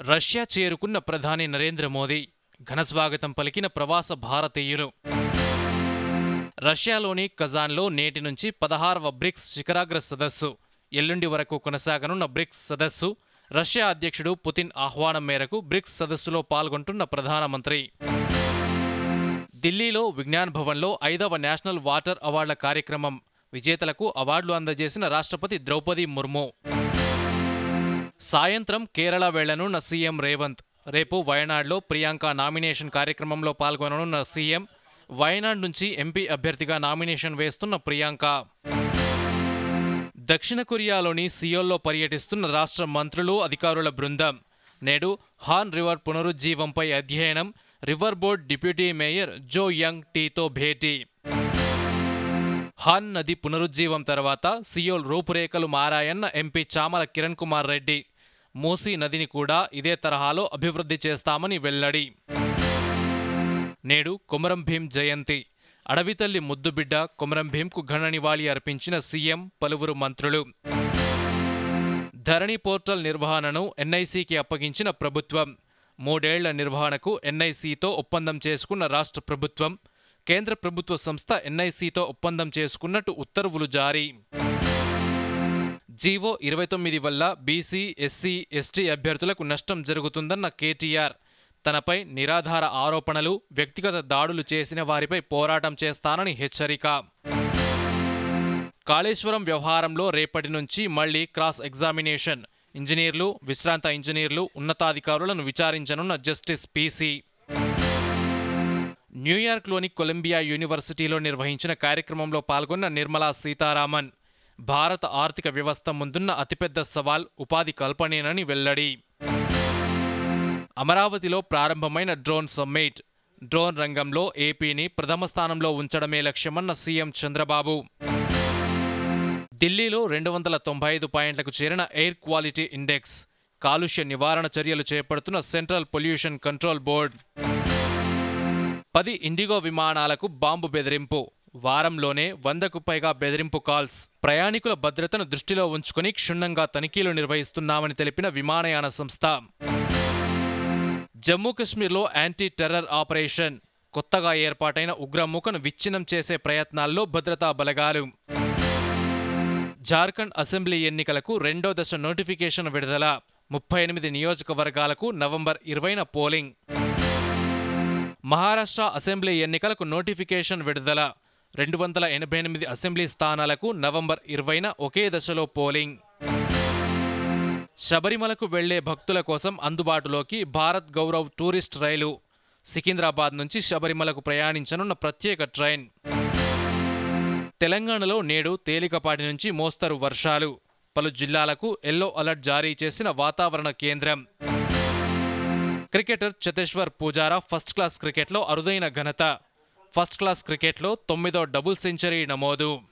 Russia చేరుకున్న ప్రధాని నరేంద్ర మోదీ ఘనస్వాగతం పలికిన ప్రవాస భారతీయులు రష్యాలోని కజాన్లో నేటి నుంచి పదహారవ బ్రిక్స్ శిఖరాగ్ర సదస్సు ఎల్లుండి వరకు కొనసాగనున్న బ్రిక్స్ సదస్సు రష్యా అధ్యక్షుడు పుతిన్ ఆహ్వానం మేరకు బ్రిక్స్ సదస్సులో పాల్గొంటున్న ప్రధానమంత్రి ఢిల్లీలో విజ్ఞాన్ భవన్లో ఐదవ నేషనల్ వాటర్ అవార్డుల కార్యక్రమం విజేతలకు అవార్డులు అందజేసిన రాష్ట్రపతి ద్రౌపది ముర్ము సాయంత్రం కేరళ వెళ్లనున్న సీఎం రేవంత్ రేపు వయనాడ్లో ప్రియాంక నామినేషన్ కార్యక్రమంలో పాల్గొననున్న సీఎం వయనాడ్ నుంచి ఎంపీ అభ్యర్థిగా నామినేషన్ వేస్తున్న ప్రియాంక దక్షిణ కొరియాలోని సియోల్లో పర్యటిస్తున్న రాష్ట్ర మంత్రులు అధికారుల బృందం నేడు హాన్ రివర్ పునరుజ్జీవంపై అధ్యయనం river board deputy mayor Jo Young టీతో భేటీ హాన్ నది పునరుజ్జీవం తర్వాత సియోల్ రూపురేఖలు మారాయన్న ఎంపీ చామల కిరణ్ కుమార్ రెడ్డి మూసీ నదిని కూడా ఇదే తరహాలో అభివృద్ధి చేస్తామని వెల్లడి నేడు కొమరం భీం జయంతి అడవితల్లి ముద్దుబిడ్డ కొమరం భీంకు ఘన నివాళి అర్పించిన సీఎం పలువురు మంత్రులు ధరణి పోర్టల్ నిర్వహణను ఎన్ఐసికి అప్పగించిన ప్రభుత్వం మూడేళ్ల నిర్వహణకు ఎన్ఐసితో ఒప్పందం చేసుకున్న రాష్ట్ర ప్రభుత్వం కేంద్ర ప్రభుత్వ సంస్థ ఎన్ఐసితో ఒప్పందం చేసుకున్నట్టు ఉత్తర్వులు జారీ జీవో ఇరవై తొమ్మిది వల్ల బీసీ ఎస్సీ ఎస్టీ అభ్యర్థులకు నష్టం జరుగుతుందన్న కేటీఆర్ తనపై నిరాధార ఆరోపణలు వ్యక్తిగత దాడులు చేసిన వారిపై పోరాటం చేస్తానని హెచ్చరిక కాళేశ్వరం వ్యవహారంలో రేపటి నుంచి మళ్లీ క్రాస్ ఎగ్జామినేషన్ ఇంజనీర్లు విశ్రాంత ఇంజనీర్లు ఉన్నతాధికారులను విచారించనున్న జస్టిస్ పీసీ న్యూయార్క్లోని కొలంబియా యూనివర్సిటీలో నిర్వహించిన కార్యక్రమంలో పాల్గొన్న నిర్మలా సీతారామన్ భారత ఆర్థిక వ్యవస్థ ముందున్న అతిపెద్ద సవాల్ ఉపాధి కల్పనేనని వెల్లడి అమరావతిలో ప్రారంభమైన డ్రోన్ సమ్మిట్ డ్రోన్ రంగంలో ఏపీని ప్రథమ స్థానంలో ఉంచడమే లక్ష్యమన్న సీఎం చంద్రబాబు ఢిల్లీలో రెండు వందల తొంభై ఐదు పాయింట్లకు చేరిన ఎయిర్ క్వాలిటీ ఇండెక్స్ కాలుష్య నివారణ చర్యలు చేపడుతున్న సెంట్రల్ పొల్యూషన్ కంట్రోల్ బోర్డ్ పది ఇండిగో విమానాలకు బాంబు బెదిరింపు వారంలోనే వందకు పైగా బెదిరింపు కాల్స్ ప్రయాణికుల భద్రతను దృష్టిలో ఉంచుకుని క్షుణ్ణంగా తనిఖీలు నిర్వహిస్తున్నామని తెలిపిన విమానయాన సంస్థ జమ్మూ కశ్మీర్లో యాంటీ టెర్రర్ ఆపరేషన్ కొత్తగా ఏర్పాటైన ఉగ్రముఖను విచ్ఛిన్నం చేసే ప్రయత్నాల్లో భద్రతా బలగాలు జార్ఖండ్ అసెంబ్లీ ఎన్నికలకు రెండో దశ నోటిఫికేషన్ విడుదల ముప్పై ఎనిమిది నియోజకవర్గాలకు నవంబర్ ఇరవైన పోలింగ్ మహారాష్ట్ర అసెంబ్లీ ఎన్నికలకు నోటిఫికేషన్ విడుదల రెండు వందల ఎనభై ఎనిమిది అసెంబ్లీ స్థానాలకు నవంబర్ ఇరవైన ఒకే దశలో పోలింగ్ శబరిమలకు వెళ్లే భక్తుల కోసం అందుబాటులోకి భారత్ గౌరవ్ టూరిస్ట్ రైలు సికింద్రాబాద్ నుంచి శబరిమలకు ప్రయాణించనున్న ప్రత్యేక ట్రైన్ తెలంగాణలో నేడు తేలికపాటి నుంచి మోస్తరు వర్షాలు పలు జిల్లాలకు ఎల్లో అలర్ట్ జారీ చేసిన వాతావరణ కేంద్రం cricketer Cheteshwar Pujara first class క్రికెట్లో అరుదైన ఘనత ఫస్ట్ క్లాస్ క్రికెట్లో తొమ్మిదో డబుల్ సెంచరీ నమోదు